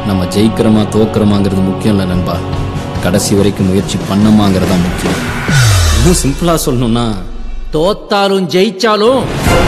நம்ம ஜெயிக்கிறோமா தோக்குறோமாங்கிறது முக்கியம் இல்லை நண்பா கடைசி வரைக்கும் முயற்சி பண்ணமாங்கிறது தான் முக்கியம் இன்னும் சிம்பிளாக சொல்லணும்னா தோத்தாலும் ஜெயிச்சாலும்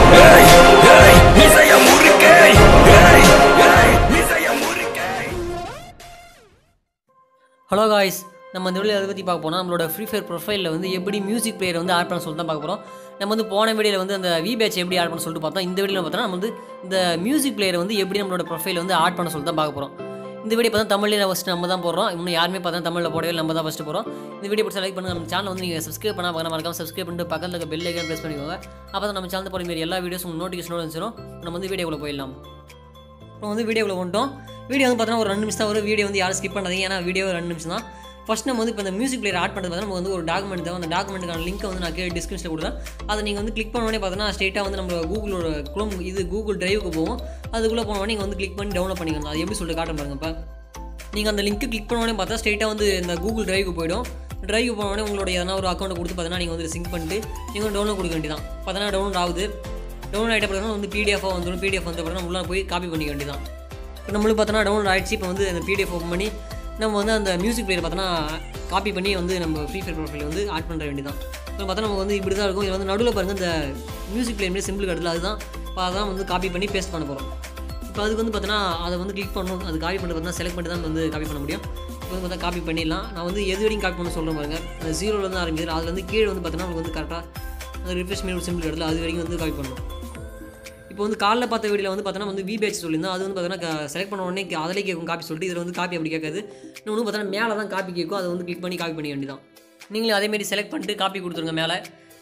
ஹலோ காய்ஸ் நம்ம இந்த வீடியோ எதை பற்றி பார்க்க போனால் நம்மளோட ஃப்ரீ ஃபயர் ப்ரொஃபைலில் வந்து எப்படி மியூசிக் பிளேயர் வந்து ஆட் பண்ண சொல்லிட்டு தான் பார்க்க போகிறோம் நம்ம வந்து போன வீடியோவில் வந்து அந்த வி பேட்ச் எப்படி ஆட் பண்ண சொல்லிட்டு பார்த்தோம் இந்த வீடியோவில் பார்த்தோன்னா நம்ம வந்து இந்த மியூசிக் பிளேயரை வந்து எப்படி நம்மளோட ப்ரொஃபைல் வந்து ஆட் பண்ண சொல்லிட்டு தான் பார்க்க போகிறோம் இந்த வீடியோ பார்த்தா தமிழ்லேயே ஃபஸ்ட்டு நம்ம தான் போடுறோம் இன்னும் யாருமே பார்த்தா தமிழில் போடவே இல்லை, நம்ம தான் ஃபஸ்ட்டு போகிறோம் இந்த வீடியோ பிடிச்ச லைக் பண்ணுங்க நம்ம சேனல் வந்து நீங்கள் சப்ஸ்கிரைப் பண்ணால் பார்க்க மறக்காம சப்ஸ்கிரைப் பண்ணிட்டு பக்கத்தில் இருக்க பெல் ஐக்கன் ப்ரெஸ் பண்ணிக்கோங்க அப்போ தான் நம்ம சேனல் போகிற மாதிரி எல்லா வீடியோஸ் உங்களுக்கு நோட்டிஃபிகேஷனோட வந்துச்சிடும் நம்ம வந்து வீடியோக்குள்ளே போயிடலாம் அப்புறம் வந்து வீடியோவில் வந்துட்டோம் வீடியோ வந்து பார்த்தோன்னா ஒரு ரெண்டு நிமிஷம் தான் வரும் வீடியோ வந்து யாரும் ஸ்கிப் பண்ணாதீங்க ஏன்னா வீடியோ ரெண்டு நிமிஷம் தான் ஃபஸ்ட் நம்ம வந்து இப்போ இந்த மியூசிக் பிளேயர் ஆட் பண்ணுறது நமக்கு வந்து ஒரு டாக்குமெண்ட் தேவை அந்த டாக்குமெண்ட்டுக்கான லிங்க் வந்து நான் கீழே டிஸ்கிரிப்ஷனில் கொடுத்தேன் அதை நீங்கள் வந்து கிளிக் பண்ணோடனே பார்த்தோன்னா ஸ்ட்ரெயிட்டாக வந்து நம்ம கூகுளோட குளம் இது கூகுள் டிரைவுக்கு போவோம் அதுக்குள்ளே போனோடனே நீங்கள் வந்து கிளிக் பண்ணி டவுன்லோட் பண்ணிக்கணும் அது எப்படி சொல்லிட்டு காட்டும் பாருங்க இப்போ நீங்கள் அந்த லிங்க்கு கிளிக் பண்ணோடனே பார்த்தா ஸ்ட்ரெயிட்டாக வந்து இந்த கூகுள் டிரைவுக்கு போயிடும் டிரைவுக்கு போனோடனே உங்களோட எதனா ஒரு அக்கௌண்ட்டை கொடுத்து பார்த்தீங்கன்னா நீங்கள் வந்து சிங்க் பண்ணிட்டு நீங்கள் டவுன்லோட் கொடுக்க வேண்டியதான் பார்த்தீங்கன்னா டவுன்லோட் ஆகுது டவுன்லோட் ஆகிட்ட பிறகு வந்து பிடிஎஃபாக வந்துடும் பிடிஎஃப் வந்த பிறகு நம்ம உள்ள போய் காப்பி பண்ணிக்க வேண்டியதான் இப்போ நம்மளுக்கு பார்த்தோன்னா டவுன்லோட் ஆயிடுச்சு இப்போ வந்து அந்த பிடிஎஃப் ஓப்பன் பண்ணி நம்ம வந்து அந்த மியூசிக் பிளேயர் பார்த்தோன்னா காப்பி பண்ணி வந்து நம்ம ஃப்ரீ ஃபயர் ப்ரொஃபைல் வந்து ஆட் பண்ணுற வேண்டியதான் இப்போ பார்த்தா நமக்கு வந்து இப்படி தான் இருக்கும் இது வந்து நடுவில் பாருங்கள் இந்த மியூசிக் பிளேயர் மாதிரி சிம்பிள் கட்டல அதுதான் இப்போ அதான் வந்து காப்பி பண்ணி பேஸ்ட் பண்ண போகிறோம் இப்போ அதுக்கு வந்து பார்த்தோன்னா அதை வந்து கிளிக் பண்ணணும் அது காப்பி பண்ணுறது பார்த்தா செலக்ட் பண்ணி தான் வந்து காப்பி பண்ண முடியும் இப்போ வந்து பார்த்தா காப்பி பண்ணிடலாம் நான் வந்து எது வரைக்கும் காப்பி பண்ண சொல்கிறேன் பாருங்க அந்த ஜீரோலேருந்து ஆரம்பிக்குது அதில் வந்து கீழே வந்து பார்த்தோன்னா நமக்கு வந்து கரெக்டாக அந்த ரிஃப்ரெஷ் பண்ணி ஒரு சிம்பிள் இடத்துல அது வரைக்கும் வந்து காப்பி பண்ணணும் இப்போ வந்து காலைல பார்த்த வீடியோவில் வந்து பார்த்தோன்னா வந்து வி பேட்ச் சொல்லியிருந்தோம் அது வந்து பார்த்தோன்னா செலக்ட் பண்ண உடனே அதிலே கேட்கும் காப்பி சொல்லிட்டு இதில் வந்து காப்பி அப்படி கேட்காது இன்னொன்று பார்த்தோன்னா மேலே தான் காப்பி கேட்கும் அதை வந்து கிளிக் பண்ணி காப்பி பண்ண வேண்டியதான் நீங்களும் அதேமாரி செலக்ட் பண்ணிட்டு காப்பி கொடுத்துருங்க மேலே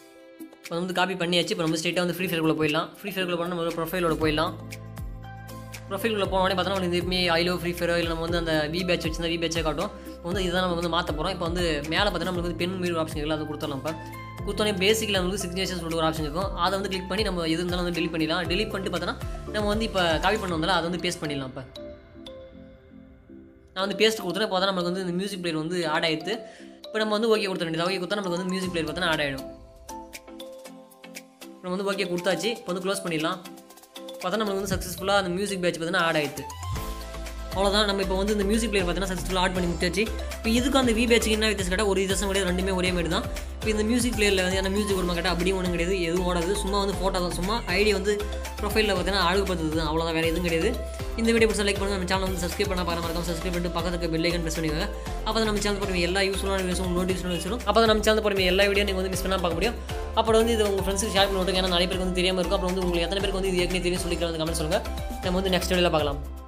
இப்போ வந்து காப்பி பண்ணியாச்சு இப்போ நம்ம ஸ்ட்ரெயிட்டாக வந்து ஃப்ரீ ஃபயர்க்குள்ளே போயிடலாம் ஃப்ரீ ஃபயர்க்குள்ளே போனால் நம்ம ப்ரொஃபைலோட போயிடலாம் ப்ரொஃபைலுக்குள்ளே போனோடனே பார்த்தோன்னா உங்களுக்கு எப்பயுமே ஐலோ ஃப்ரீ ஃபயரோ இல்லை நம்ம வந்து அந்த வி பேட்ச் வச்சிருந்தா வி பேட்சே காட்டும் இப்போ வந்து இதுதான் நம்ம வந்து மாற்ற போகிறோம் இப்போ வந்து மேலே பார்த்தோன்னா நம்மளுக்கு வந்து பென் மீறி ஒரு ஆப்ஷன் இருக்குல்ல அது கொடுத்துடலாம் இப்போ கொடுத்தோடனே பேசிக்கில் வந்து சிக்னேச்சர் சொல்லிட்டு ஒரு ஆப்ஷன் இருக்கும் அதை வந்து கிளிக் பண்ணி நம்ம எது இருந்தாலும் வந்து delete பண்ணிடலாம் delete பண்ணிட்டு பார்த்தோன்னா நம்ம வந்து இப்போ காப்பி பண்ண வந்தாலும் அதை வந்து பேஸ்ட் பண்ணிடலாம் இப்போ நான் வந்து பேஸ்ட் கொடுத்துறேன் இப்போ தான் நமக்கு வந்து இந்த மியூசிக் பிளேயர் வந்து ஆட் ஆயிடுது இப்போ நம்ம வந்து ஓகே கொடுத்த வேண்டியது ஓகே கொடுத்தா நமக்கு வந்து மியூசிக் பிளேயர் பார்த்தா ஆட் ஆகிடும் நம்ம வந்து ஓகே கொடுத்தாச்சு இப்போ வந்து க்ளோஸ் பண்ணிடலாம் பார்த்தா நம்மளுக்கு வந்து சக்ஸஸ்ஃபுல்லாக அந்த மியூசிக் பேட்ச் பார்த்தீங்கன்னா ஆட் ஆயிடுது அவ்வளோதான் நம்ம இப்போ வந்து இந்த மியூசிக் பிளேயர் பார்த்தீங்கன்னா சக்ஸஸ்ஃபுல்லாக ஆட் பண்ணி முடிச்சாச்சு இப்போ இதுக்கு அந்த வி பேட்சுக்கு என்ன வித்தியாசம் கேட்டால் ஒரு வித்தியாசம் கிடையாது ரெண்டுமே ஒரே மாதிரி தான் இப்போ இந்த மியூசிக் பிளேயரில் வந்து என்ன மியூசிக் வருமா கேட்டால் அப்படியும் ஒன்றும் கிடையாது எதுவும் ஓடாது சும்மா வந்து ஃபோட்டோ தான் சும்மா ஐடி வந்து ப்ரொஃபைலில் பார்த்தீங்கன்னா அழகுபடுத்துது தான் அவ்வளோதான் வேறு எதுவும் கிடையாது இந்த வீடியோ பிடிச்ச லைக் பண்ணுங்க நம்ம சேனல் வந்து சப்ஸ்கிரைப் பண்ண பாருங்க மறக்காம சப்ஸ்கிரைப் பண்ணிட்டு பக்கத்துக்கு பெல் ஐக்கன் ப்ரெஸ் பண்ணிக்கோங்க அப்போ தான் நம்ம சேனல் போடுற எல்லா யூஸ்ஃபுல்லான வீடியோஸ் உங்களுக்கு நோட்டிஃபிகேஷன் வச்சிடும் அப்போ தான் நம்ம சேனல் போடுற எல்லா வீடியோ நீங்கள் வந்து மிஸ் பண்ணாம பார்க்க முடியும் அப்புறம் வந்து இது உங்கள் ஃப்ரெண்ட்ஸுக்கு ஷேர் பண்ணி விட்டுருங்க ஏன்னா நிறைய பேருக்கு வந்து தெரியாமல் இருக்கும் அப்புறம் வந்து உங்களுக்கு எத்தனை பேருக்கு வந்து இது ஏற்கனவே தெரியும் சொல்லிக்கலாம் வந்து கமெண்ட் சொல்லுங்கள் நம்ம வந்து நெக்ஸ்ட் வீடியோவில் பார்க்கலாம்